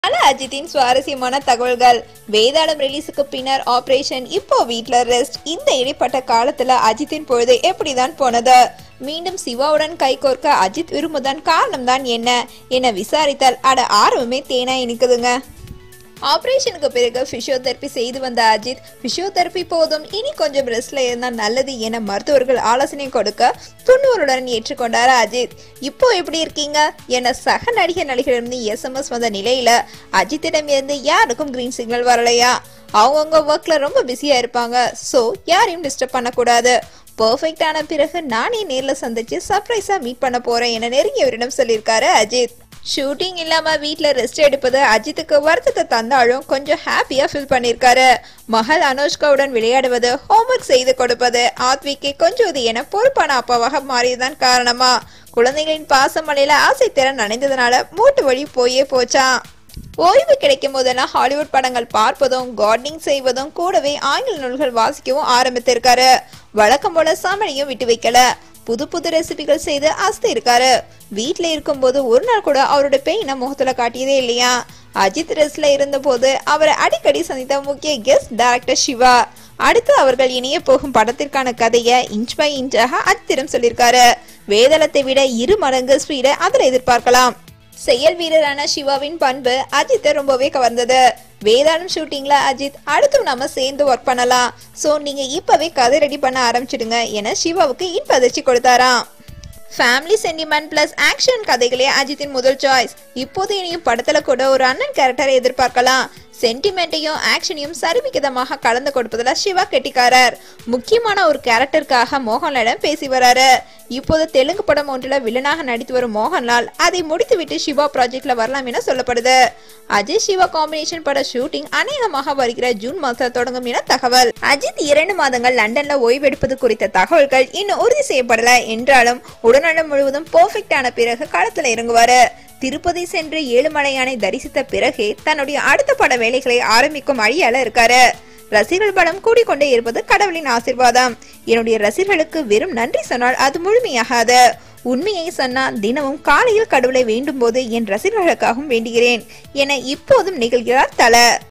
தல அஜித்தின் சுவாரஸ்யமான தகவல்கள் வேதாளம் ரிலீஸுக்கு பின்னர் ஆபரேஷன் இப்போ வீட்ல ரெஸ்ட் இந்த இடைப்பட்ட காலத்துல அஜித்தின் பொழுது எப்படிதான் போனது மீண்டும் சிவாவுடன் கைகோர்க்க அஜித் விரும்புதான் காரணம் தான் என்ன என விசாரித்தால் அட ஆர்வமே தேனா இனிக்குதுங்க ஆபரேஷனுக்கு பிறகு பிசியோதெரப்பி செய்து வந்த அஜித் பிசியோதெரப்பி போதும் இனி கொஞ்சம் ரெஸ்ட்ல இருந்தால் நல்லது என மருத்துவர்கள் ஆலோசனை கொடுக்க துண்ணூறுடன் ஏற்றுக்கொண்டார் அஜித் இப்போ எப்படி இருக்கீங்க என சக நடிகர் நடிகரிடமிருந்து எஸ்எம்எஸ் வந்த நிலையில அஜித்திடம் இருந்து யாருக்கும் கிரீன் சிக்னல் வரலையா அவங்கவுங்க ஒர்க்ல ரொம்ப பிஸியா இருப்பாங்க ஸோ யாரையும் டிஸ்டர்ப் பண்ணக்கூடாது பர்ஃபெக்ட் ஆன பிறகு நானே நேர்ல சந்திச்சு சர்ப்ரைஸா மீட் பண்ண போறேன் என நெருங்கியவரிடம் சொல்லியிருக்காரு அஜித் ஷூட்டிங் இல்லாம வீட்ல ரெஸ்ட் எடுப்பது அஜித்துக்கு வருத்தத்தை தந்தாலும் கொஞ்சம் ஹாப்பியா ஃபீல் பண்ணிருக்காரு மகள் அனுஷ்காவுடன் விளையாடுவது ஹோம்ஒர்க் செய்து கொடுப்பது ஆத்விக்கை கொஞ்சுவது என பொறுப்பான அப்பாவாக மாறியதுதான் காரணமா குழந்தைகளின் பாசமலையில ஆசை திறன் நனைந்ததுனால மூட்டு வழி போயே போச்சான் ஓய்வு கிடைக்கும் போதெல்லாம் ஹாலிவுட் படங்கள் பார்ப்பதும் கார்டனிங் செய்வதும் கூடவே ஆங்கில நூல்கள் வாசிக்கவும் ஆரம்பித்திருக்காரு வழக்கம் போல சமையலையும் விட்டு வைக்கல புது புது ரெசிபிகள் செய்து அஸ்து இருக்காரு வீட்ல இருக்கும்போது ஒரு நாள் கூட அவரோட பெயினை முகத்துல காட்டியதே இல்லையா அஜித் ரெஸ்ட்ல இருந்தபோது அவரை அடிக்கடி சந்தித்த முக்கிய கெஸ்ட் டைரக்டர் சிவா அடுத்து அவர்கள் இணைய போகும் படத்திற்கான கதையை இன்ச் பை இன்ச்சாக அத்திரம் சொல்லியிருக்காரு வேதளத்தை விட இரு மடங்கு ஸ்பீடை அதில் எதிர்பார்க்கலாம் செயல் வீரரான சிவாவின் பண்பு அஜித்தை ரொம்பவே கவர்ந்தது வேதாளம் ஷூட்டிங்ல அஜித் அடுத்தும் நம்ம சேர்ந்து ஒர்க் பண்ணலாம் சோ நீங்க இப்பவே கதை ரெடி பண்ண ஆரம்பிச்சிடுங்க என சிவாவுக்கு இன்ப அதிர்ச்சி கொடுத்தாராம் ஃபேமிலி சென்டிமெண்ட் பிளஸ் ஆக்ஷன் கதைகளே அஜித்தின் முதல் சாய்ஸ் இப்போது இனியும் படத்துல கூட ஒரு அண்ணன் கேரக்டரை எதிர்பார்க்கலாம் சென்டிமெண்ட்டையும் ஆக்ஷனையும் சரிவிகிதமாக கலந்து கொடுப்பதுல சிவா கெட்டிக்காரர் முக்கியமான ஒரு கேரக்டருக்காக மோகன்லாலிடம் பேசி வராரு இப்போது தெலுங்கு படம் ஒன்றில் வில்லனாக நடித்து வரும் மோகன்லால் அதை முடித்துவிட்டு சிவா ப்ராஜெக்ட்ல வரலாம் என சொல்லப்படுது அஜித் சிவா காம்பினேஷன் பட ஷூட்டிங் அநேகமாக வருகிற ஜூன் மாதம் தொடங்கும் என தகவல் அஜித் இரண்டு மாதங்கள் லண்டன்ல ஓய்வெடுப்பது குறித்த தகவல்கள் இன்னும் உறுதி செய்யப்படல என்றாலும் உடல்நலம் முழுவதும் பெர்ஃபெக்ட் ஆன பிறகு களத்துல இறங்குவாரு திருப்பதி சென்று ஏழுமலையானை தரிசித்த பிறகே தன்னுடைய அடுத்த பட வேலைகளை ஆரம்பிக்கும் அழியால இருக்காரு ரசிகர்கள் பலம் கூடிக்கொண்டே இருப்பது கடவுளின் ஆசிர்வாதம் என்னுடைய ரசிகர்களுக்கு வெறும் நன்றி சொன்னால் அது முழுமையாகாது உண்மையை சொன்னால் தினமும் காலையில் கடவுளை வேண்டும் போது என் ரசிகர்களுக்காகவும் வேண்டுகிறேன் என இப்போதும் நிகழ்கிறார் தல